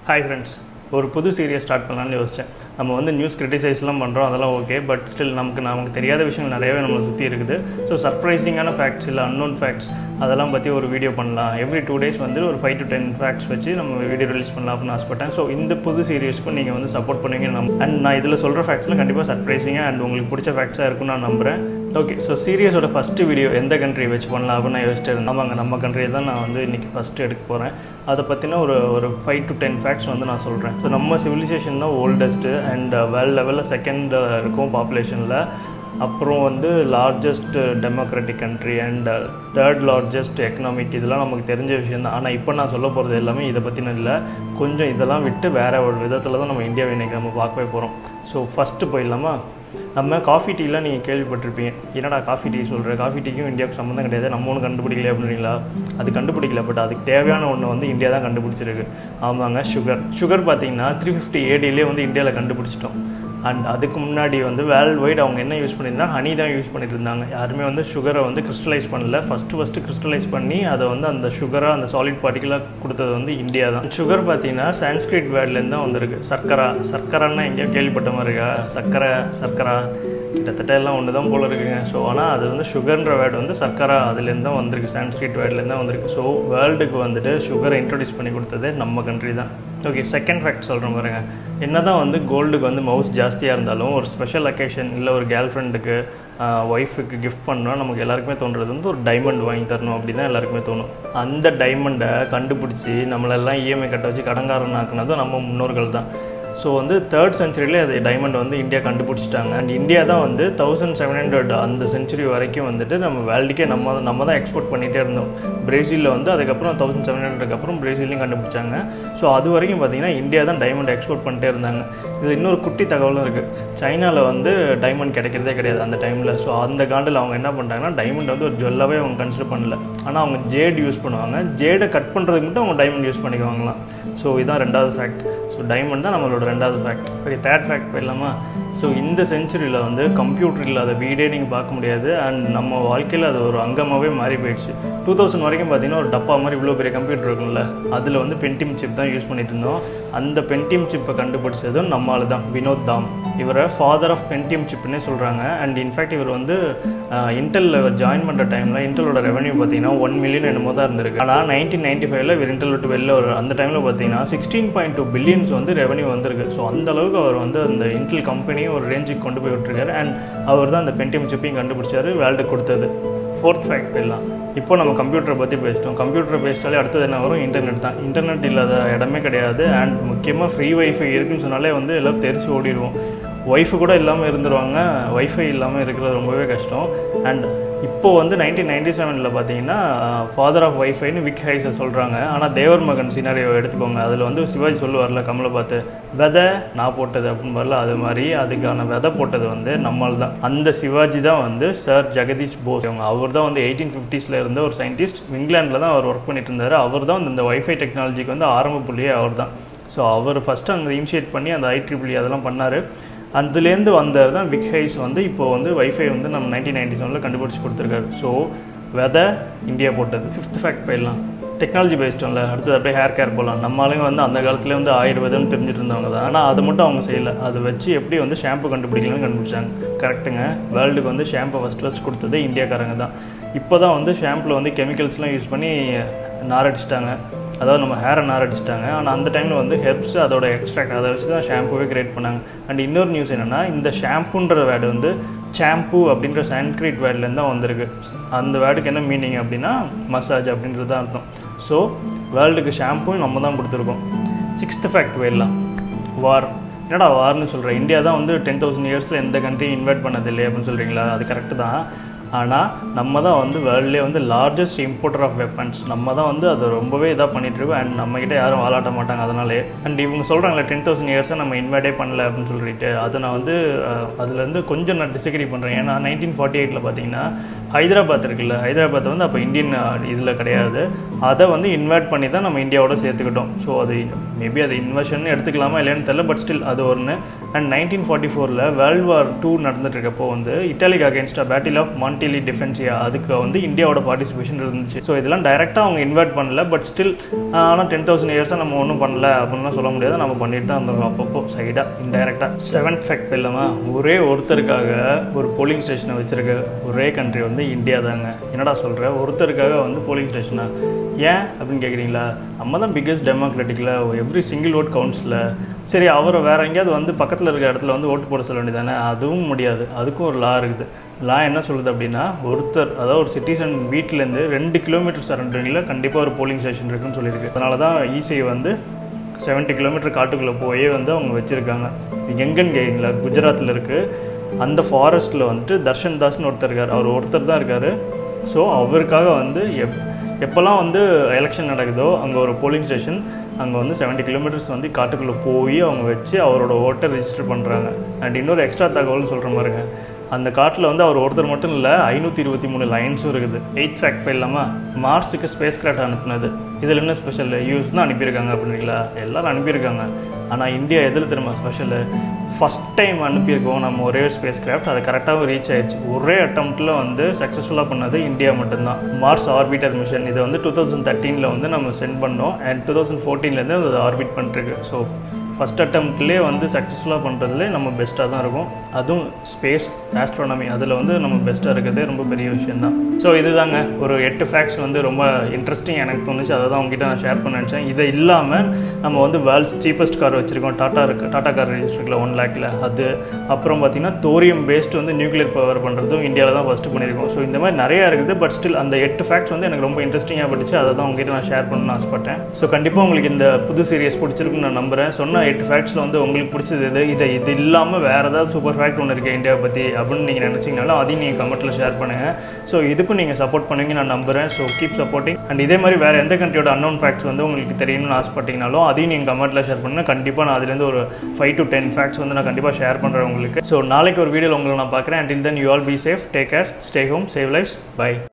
hi friends ஒரு புது serious start பண்ணலாம்னு யோசித்தேன் நம்ம வந்து நியூஸ் கிரிட்டிசைஸ்லாம் பண்ணுறோம் அதெல்லாம் ஓகே பட் ஸ்டில் நமக்கு நமக்கு தெரியாத விஷயங்கள் நிறையவே நம்மளை சுற்றி இருக்குது ஸோ சர்ப்ரைசிங்கான ஃபேக்ட்ஸ் இல்லை அன்னோன் ஃபேக்ட்ஸ் அதெல்லாம் பற்றி ஒரு வீடியோ பண்ணலாம் எவ்ரி டூ டேஸ் வந்து ஒரு ஃபைவ் டு டென் ஃபேக்ட்ஸ் வச்சு நம்ம வீடியோ ரிலீஸ் பண்ணலாம் அப்படின்னு ஆசைப்பட்டேன் ஸோ இந்த புது சீரியஸ்க்கும் நீங்கள் வந்து சப்போர்ட் பண்ணுவீங்க நம்ப அண்ட் நான் இதில் சொல்கிற ஃபேக்ட்ஸ்லாம் கண்டிப்பாக சர்ப்ரைசிங்காக அண்ட் உங்களுக்கு பிடிச்ச ஃபேக்ட்ஸாக இருக்கும்னு நான் நம்புகிறேன் ஓகே ஸோ சீரியஸோட ஃபஸ்ட்டு வீடியோ எந்த கண்ட்ரி வச்சு பண்ணலாம் அப்படின்னு நான் யோசிச்சிட்டு இருந்தேன் ஆமாங்க நம்ம கண்ட்ரியை தான் நான் வந்து இன்றைக்கி ஃபஸ்ட்டு எடுக்க போகிறேன் அதை பற்றின ஒரு ஒரு ஃபைவ் டு டென் ஃபேக்ட்ஸ் வந்து நான் சொல்கிறேன் ஸோ நம்ம சிவிலைசேஷன் தான் ஓல்டஸ்ட்டு அண்ட் வேர்ல்ட் லெவலில் செகண்ட் இருக்கும் பாப்புலேஷனில் அப்புறம் வந்து largest democratic country and third largest economic இதெல்லாம் நமக்கு தெரிஞ்ச விஷயம் தான் ஆனால் இப்போ நான் சொல்ல போகிறது எல்லாமே இதை பற்றின இல்லை கொஞ்சம் இதெல்லாம் விட்டு வேறு ஒரு விதத்தில் தான் நம்ம இந்தியாவை இன்றைக்கி நம்ம பார்க்கவே போகிறோம் ஸோ ஃபஸ்ட்டு போயிடலாமா நம்ம காஃபி டீலாம் நீங்கள் கேள்விப்பட்டிருப்பீங்க என்னடா காஃபி டீ சொல்கிற காஃபி டீக்கும் இந்தியாவுக்கு சம்மந்தம் கிடையாது நம்ம ஒன்றும் கண்டுபிடிக்கல அப்படின்றீங்களா அது கண்டுபிடிக்கல பட் அதுக்கு தேவையான ஒன்று வந்து இந்தியா தான் கண்டுபிடிச்சிருக்கு ஆமாங்க சுகர் சுகர் பார்த்தீங்கன்னா த்ரீ ஃபிஃப்டி ஏடிலே வந்து இந்தியாவில் கண்டுபிடிச்சிட்டோம் அண்ட் அதுக்கு முன்னாடி வந்து வேர்ல்டு வைட் அவங்க என்ன யூஸ் பண்ணியிருந்தாங்க ஹனி தான் யூஸ் பண்ணிட்டு இருந்தாங்க யாருமே வந்து சுகரை வந்து கிறிஸ்டலைஸ் பண்ணல ஃபஸ்ட்டு ஃபஸ்ட்டு கிறிஸ்டலைஸ் பண்ணி அதை வந்து அந்த சுகராக அந்த சாலிட் பார்ட்டிகலாக கொடுத்தது வந்து இந்தியா தான் சுகர் பார்த்தீங்கன்னா சான்ஸ்கிரிட் வேர்ட்லேருந்து தான் வந்திருக்கு சர்க்கரா சர்க்கரான்னா எங்கேயோ கேள்விப்பட்ட மாதிரி இருக்கா சர்க்கரை சர்க்கரா கிட்டத்தட்ட எல்லாம் ஒன்று தான் போல இருக்குங்க ஸோ ஆனால் அது வந்து சுகர்ன்ற வேர்டு வந்து சர்க்கரா அதுலேருந்து தான் வந்திருக்கு சான்ஸ்கிரிட் வேர்ட்லேருந்து தான் வந்திருக்கு ஸோ வேர்ல்டுக்கு வந்துட்டு சுகரை இன்ட்ரடியூஸ் பண்ணி கொடுத்தது நம்ம கண்ட்ரி தான் ஓகே செகண்ட் ஃபேக்ட் சொல்கிறேன் பாருங்க என்ன தான் வந்து கோல்டுக்கு வந்து மவுஸ் ஜாஸ்தியாக இருந்தாலும் ஒரு ஸ்பெஷல் அக்கேஷன் இல்லை ஒரு கேர்ள் ஃப்ரெண்டுக்கு ஒய்ஃபுக்கு கிஃப்ட் பண்ணோம் நமக்கு எல்லாருக்குமே தோன்றது வந்து ஒரு டைமண்ட் வாங்கி தரணும் அப்படி தான் எல்லாருக்குமே தோணும் அந்த டைமண்டை கண்டுபிடிச்சி நம்மளெல்லாம் இஎம்ஐ கட்ட வச்சு கடங்காரன் ஆக்குனதும் நம்ம முன்னோர்கள் தான் ஸோ வந்து தேர்ட் செஞ்சுரியிலே அது டைமண்ட் வந்து இந்தியா கண்டுபிடிச்சிட்டாங்க அண்ட் இந்தியா தான் வந்து தௌசண்ட் செவன் ஹண்ட்ரட் அந்த செஞ்சுரி வரைக்கும் வந்துட்டு நம்ம வேர்ல்டுக்கே நம்ம நம்ம தான் எக்ஸ்போர்ட் பண்ணிகிட்டே இருந்தோம் பிரேசிலில் வந்து அதுக்கப்புறம் தௌசண்ட் செவன் ஹண்ட்ரட்க்கு அப்புறம் பிரேசிலையும் கண்டுபிடிச்சாங்க ஸோ அது வரைக்கும் பார்த்தீங்கன்னா இந்தியா தான் டைமண்ட் எக்ஸ்போர்ட் பண்ணிட்டே இருந்தாங்க இதில் இன்னொரு குட்டி தகவலும் இருக்குது சைனாவில் வந்து டைமண்ட் கிடைக்கிறதே கிடையாது அந்த டைமில் ஸோ அந்த காண்டில் அவங்க என்ன பண்ணுறாங்கன்னா டைமண்ட் வந்து ஒரு ஜுவல்லாகவே அவங்க கன்சிடர் பண்ணல ஆனால் அவங்க ஜேட் யூஸ் பண்ணுவாங்க ஜேடை கட் பண்ணுறதுக்கு மட்டும் அவங்க டைமண்ட் யூஸ் பண்ணிக்குவாங்களாம் ஸோ இதுதான் ரெண்டாவது ஃபேக்ட் ஸோ டைமண்ட் தான் நம்மளோட ரெண்டாவது ஃபேக்ட் ஓகே தேர்ட் ஃபேக்ட் போயிடலாமா ஸோ இந்த செஞ்சுரியில் வந்து கம்ப்யூட்டர் இல்லாத வீடே நீங்கள் பார்க்க முடியாது அண்ட் நம்ம வாழ்க்கையில் அது ஒரு அங்கமாகவே மாறி போயிடுச்சு டூ தௌசண்ட் வரைக்கும் பார்த்தீங்கன்னா ஒரு டப்பா மாதிரி இவ்வளோ பெரிய கம்ப்யூட்டர் இருக்கும்ல அதில் வந்து பென்டிம் சிப் தான் யூஸ் பண்ணிட்டு இருந்தோம் அந்த பென்டிம் சிப்பை கண்டுபிடிச்சதும் நம்மளால தான் வினோத் தாம் இவரை ஃபாதர் ஆஃப் பென்டியம் சிப்னே சொல்கிறாங்க அண்ட் இன்ஃபேக்ட் இவர் வந்து இன்டெல்லில் ஜாயின் பண்ணுற டைமில் இன்டெலோட ரெவன்யூ பார்த்தீங்கன்னா ஒன் மில்லியன் என்னமோ தான் இருந்திருக்கு ஆனால் நைன்டீன் நைன்டி ஃபைவ்ல இவர் இன்டெல் விட்டு வெளில வர அந்த டைமில் பார்த்தீங்கன்னா சிக்ஸ்டீன் பாயிண்ட் டூ பில்லியன்ஸ் வந்து ரெவன்யூ வந்திருக்கு ஸோ அந்த அளவுக்கு அவர் வந்து அந்த இன்டெல் கம்பெனியும் ஒரு ரேஞ்சுக்கு கொண்டு போய் விட்டுருக்காரு அண்ட் அவர் தான் அந்த பென்டியம் சிப்பையும் கண்டுபிடிச்சாரு வேர்ல்டு கொடுத்தது ஃபோர்த் ஃபேக்ட் எல்லாம் இப்போ நம்ம கம்ப்யூட்டரை பற்றி பேசிட்டோம் கம்ப்யூட்டரை பேசிட்டாலே அடுத்தது என்ன வரும் இன்டர்நெட் தான் இன்டர்நெட் இல்லாத இடமே கிடையாது அண்ட் முக்கியமாக ஃப்ரீ ஒய்ஃபை இருக்குன்னு சொன்னாலே வந்து எல்லோரும் தெரிச்சு ஓடிடுவோம் ஒய்ஃபு கூட இல்லாமல் இருந்துருவாங்க ஒய்ஃபை இல்லாமல் இருக்கிறது ரொம்பவே கஷ்டம் அண்ட் இப்போது வந்து நைன்டீன் நைன்டி செவனில் பார்த்தீங்கன்னா ஃபாதர் ஆஃப் ஒய்ஃபைன்னு விக் ஹைஸை சொல்கிறாங்க ஆனால் தேவர் மகன் சினாரியோ எடுத்துக்கோங்க அதில் வந்து சிவாஜி சொல்லுவார்ல கமலை பார்த்து விதை நான் போட்டது அப்படின்னு வரல அது மாதிரி அதுக்கான விதை போட்டது வந்து நம்மால் தான் அந்த சிவாஜி தான் வந்து சார் ஜெகதீஷ் போஸ் அவங்க அவர் தான் வந்து எயிட்டீன் ஃபிஃப்டிஸில் இருந்த ஒரு சயின்டிஸ்ட் இங்கிலாண்டில் தான் அவர் ஒர்க் பண்ணிட்டு இருந்தார் அவர் தான் இந்த ஒய்ஃபை டெக்னாலஜிக்கு வந்து ஆரம்ப புள்ளியே அவர் தான் ஸோ அவர் ஃபஸ்ட்டு அங்கே இனிஷியேட் பண்ணி அந்த ஐட்ரிபிளி அதெல்லாம் பண்ணார் அதுலேருந்து வந்தது தான் விக் ஹைஸ் வந்து இப்போது வந்து வைஃபை வந்து நம்ம நைன்டீன் நைன்டி செவனில் கண்டுபிடிச்சி கொடுத்துருக்காரு ஸோ வெதை இந்தியா போட்டது ஃபிஃப்த் ஃபேக்ட் போயிடலாம் டெக்னாலஜி பேஸ்டோம்ல அடுத்தது அப்படியே ஹேர் கேர் போகலாம் நம்மளாலையும் வந்து அந்த காலத்துலேயே வந்து ஆயுர்வேதம்னு தெரிஞ்சுட்டு இருந்தவங்க தான் ஆனால் அதை மட்டும் அவங்க செய்யலை அதை வச்சு எப்படி வந்து ஷாம்பு கண்டுபிடிக்கலாம்னு கண்டுபிடிச்சாங்க கரெக்டுங்க வேர்ல்டுக்கு வந்து ஷாம்பை ஃபஸ்ட் ஃபஸ்ட் கொடுத்தது இந்தியாக்காரங்க தான் இப்போ தான் வந்து ஷாம்பில் வந்து கெமிக்கல்ஸ்லாம் யூஸ் பண்ணி நாரடிச்சிட்டாங்க அதாவது நம்ம ஹேரை நார் அடிச்சிட்டாங்க ஆனால் அந்த டைமில் வந்து ஹெர்ப்ஸ் அதோட எக்ஸ்ட்ராக்ட் அதை வச்சு தான் ஷாம்புவே கிரியேட் பண்ணாங்க அண்ட் இன்னொரு நியூஸ் என்னென்னா இந்த ஷாம்புன்ற வேர்டு வந்து ஷாம்பு அப்படின்ற சான்ஸ்கிரிட் வேர்ட்லேருந்து தான் வந்திருக்கு அந்த வேர்டுக்கு என்ன மீனிங் அப்படின்னா மசாஜ் அப்படின்றது தான் அர்த்தம் ஸோ வேர்ல்டுக்கு ஷாம்பும் நம்ம தான் கொடுத்துருக்கோம் சிக்ஸ்த் ஃபேக்ட் போயிடலாம் வார் என்னடா வார்னு சொல்கிறேன் இந்தியா தான் வந்து டென் தௌசண்ட் இயர்ஸில் எந்த கண்ட்ரியும் இன்வைட் பண்ணதில்லை அப்படின்னு சொல்கிறீங்களா அது கரெக்டு தான் ஆனால் நம்ம தான் வந்து வேர்ல்ட்லேயே வந்து லார்ஜஸ்ட் இம்போர்ட்டர் ஆஃப் வெப்பன்ஸ் நம்ம தான் வந்து அதை ரொம்பவே இதாக பண்ணிகிட்ருக்கோம் அண்ட் நம்மக்கிட்ட யாரும் வாலாட்ட மாட்டாங்க அதனாலே அண்ட் இவங்க சொல்கிறாங்களே டென் தௌசண்ட் இயர்ஸாக நம்ம இன்வைட்டே பண்ணல அப்படின்னு சொல்லிட்டு அதை நான் வந்து அதுலேருந்து கொஞ்சம் நான் டிசக்ரி பண்ணுறேன் ஏன்னா நைன்டீன் ஃபார்ட்டி எயிட்டில் பார்த்தீங்கன்னா ஹைதராபாத் இருக்குல்ல ஹைதராபாத் வந்து அப்போ இந்தியன் இதில் கிடையாது அதை வந்து இன்வைட் பண்ணி தான் நம்ம இந்தியாவோட சேர்த்துக்கிட்டோம் ஸோ அது மேபி அது இன்வெஷன் எடுத்துக்கலாமா இல்லைன்னு தெரியல பட் ஸ்டில் அது ஒன்று அண்ட் நைன்டீன் ஃபார்ட்டி ஃபோரில் வேர்ல்டு வார் டூ நடந்துட்டு இருக்கப்போ வந்து இட்டாலிக்கு அகேன்ஸ்டாக பேட்டில் ஆஃப் மான் ஆன்டிலி டிஃபென்சியா அதுக்கு வந்து இந்தியாவோட பார்ட்டிசிபேஷன் இருந்துச்சு ஸோ இதெல்லாம் டைரெக்டாக அவங்க இன்வைட் பண்ணல பட் ஸ்டில் ஆனால் டென் தௌசண்ட் இயர்ஸாக நம்ம ஒன்றும் பண்ணல அப்படின்லாம் சொல்ல முடியாது நம்ம பண்ணிட்டு தான் இருந்தோம் அப்பப்போ சைடாக இன்டைரக்டாக செவன்த் ஃபேக்ட் இல்லாமல் ஒரே ஒருத்தருக்காக ஒரு போலிங் ஸ்டேஷனை வச்சிருக்க ஒரே கண்ட்ரி வந்து இந்தியா தாங்க என்னடா சொல்கிற ஒருத்தருக்காக வந்து போலிங் ஸ்டேஷனா ஏன் அப்படின்னு கேட்குறீங்களா நம்ம தான் பிக்கஸ்ட் டெமோக்ராட்டிக்கில் எவ்ரி சிங்கிள் ஓட் கவுண்ட்ஸில் சரி அவரை வேற எங்கேயாவது வந்து பக்கத்தில் இருக்க இடத்துல வந்து ஓட்டு போட சொல்ல வேண்டியதானே அதுவும் முடியாது அதுக்கும் ஒரு லா இருக்குது லா என்ன சொல்லுது அப்படின்னா ஒருத்தர் அதாவது ஒரு சிட்டிசன் வீட்டிலேருந்து ரெண்டு கிலோமீட்டர் சரௌண்டிங்கில் கண்டிப்பாக ஒரு போலிங் ஸ்டேஷன் இருக்குன்னு சொல்லியிருக்கு அதனால தான் இசிஐ வந்து செவன்ட்டி கிலோமீட்டர் காட்டுக்குள்ளே போயே வந்து அவங்க வச்சுருக்காங்க எங்கன்னு கேட்குங்களா குஜராத்தில் இருக்குது அந்த ஃபாரஸ்ட்டில் வந்துட்டு தர்ஷன் தாஸ்னு ஒருத்தர் இருக்கார் அவர் ஒருத்தர் தான் இருக்கார் ஸோ அவருக்காக வந்து எப் எப்போல்லாம் வந்து எலெக்ஷன் நடக்குதோ அங்கே ஒரு போலிங் ஸ்டேஷன் அங்கே வந்து செவன்ட்டி கிலோமீட்டர்ஸ் வந்து காட்டுக்குள்ளே போய் அவங்க வச்சு அவரோட ஓட்டை ரெஜிஸ்டர் பண்ணுறாங்க அண்ட் இன்னொரு எக்ஸ்ட்ரா தகவல் சொல்கிற மாதிரிங்க அந்த காட்டில் வந்து அவர் ஒருத்தர் மட்டும் இல்லை ஐநூற்றி இருபத்தி மூணு லைன்ஸும் இருக்குது எயிட் ஃபேக்ட் இல்லாமல் மார்ஸுக்கு ஸ்பேஸ் கிராஃப்ட் அனுப்புனது இதில் என்ன ஸ்பெஷல் யூஸ் தான் அனுப்பியிருக்காங்க அப்படிங்களா எல்லாரும் அனுப்பியிருக்காங்க ஆனால் இந்தியா எதில் தெரியுமா ஸ்பெஷலு ஃபஸ்ட் டைம் அனுப்பியிருக்கோம் நம்ம ஒரே ஸ்பேஸ் கிராஃப்ட் அது கரெக்டாகவும் ரீச் ஆயிடுச்சு ஒரே அட்டம்ப்டில் வந்து சக்ஸஸ்ஃபுல்லாக பண்ணது இந்தியா மட்டும்தான் மார்ஸ் ஆர்பிட்டர் மிஷன் இதை வந்து டூ தௌசண்ட் தேர்ட்டீனில் வந்து நம்ம சென்ட் பண்ணோம் அண்ட் டூ தௌசண்ட் ஃபோர்டீன்லேருந்து அது ஆர்பிட் பண்ணிருக்கு ஸோ ஃபஸ்ட் அட்டம்ப்ட்லேயே வந்து சக்ஸஸ்ஃபுல்லாக பண்ணுறதுலே நம்ம பெஸ்ட்டாக தான் இருக்கும் அதுவும் ஸ்பேஸ் ஆஸ்ட்ரானமி அதில் வந்து நம்ம பெஸ்ட்டாக இருக்கிறதே ரொம்ப பெரிய விஷயம் தான் ஸோ இதுதாங்க ஒரு எட்டு ஃபேக்ட்ஸ் வந்து ரொம்ப இன்ட்ரெஸ்டிங் எனக்கு தோணுச்சு அதை தான் உங்ககிட்ட நான் ஷேர் பண்ண நினச்சேன் இதை இல்லாமல் நம்ம வந்து வேர்ல்ட்ஸ் சீப்பஸ்ட் கார் வச்சுருக்கோம் டாட்டா இருக்கு டாட்டா கார் ரெஜிஸ்ட்ரிக்கில் ஒன் லேக்கில் அது அப்புறம் பார்த்திங்கன்னா தோரியம் பேஸ்ட் வந்து நியூக்ளியர் பவர் பண்ணுறதும் இந்தியாவில் தான் ஃபஸ்ட்டு பண்ணியிருக்கோம் ஸோ இந்த மாதிரி நிறையா இருக்குது பட் ஸ்டில் அந்த எட்டு ஃபேக்ட்ஸ் வந்து எனக்கு ரொம்ப இன்ட்ரெஸ்டிங்காக பட்டுச்சு அதை தான் உங்ககிட்ட நான் ஷேர் பண்ணணும்னு ஆசைப்பட்டேன் ஸோ கண்டிப்பாக உங்களுக்கு இந்த புது சீரியஸ் பிடிச்சிருக்குன்னு நான் நம்புகிறேன் சொன்ன எட்டு ஃபேக்ட்ஸில் வந்து உங்களுக்கு பிடிச்சது இது இதை இது இல்லாமல் வேறு ஏதாவது சூப்பர் ஃபேக்ட் ஒன்று இருக்குது இந்தியாவை பற்றி அப்படின்னு நீங்கள் நினச்சிங்கனாலும் அதையும் நீங்கள் கமெண்ட்டில் ஷேர் பண்ணுங்கள் ஸோ இதுக்கும் நீங்கள் சப்போர்ட் பண்ணுவீங்க நான் நம்புகிறேன் ஸோ கீப் சப்போர்ட்டிங் அண்ட் இதே மாதிரி வேறு எந்த கண்ட்ரியோட அன்னோன் ஃபேக்ட்ஸ் வந்து உங்களுக்கு தெரியணும்னு ஆசைப்பட்டீங்கனாலும் அதையும் நீங்கள் கமெண்ட்டில் ஷேர் பண்ணுங்கள் கண்டிப்பாக நான் அதுலேருந்து ஒரு ஃபைவ் டு டென் ஃபேக்ட்ஸ் வந்து நான் கண்டிப்பாக ஷேர் பண்ணுறேன் உங்களுக்கு ஸோ நாளைக்கு ஒரு வீடியோவில் உங்களை நான் பார்க்குறேன் and then you all be safe take care stay home save lives by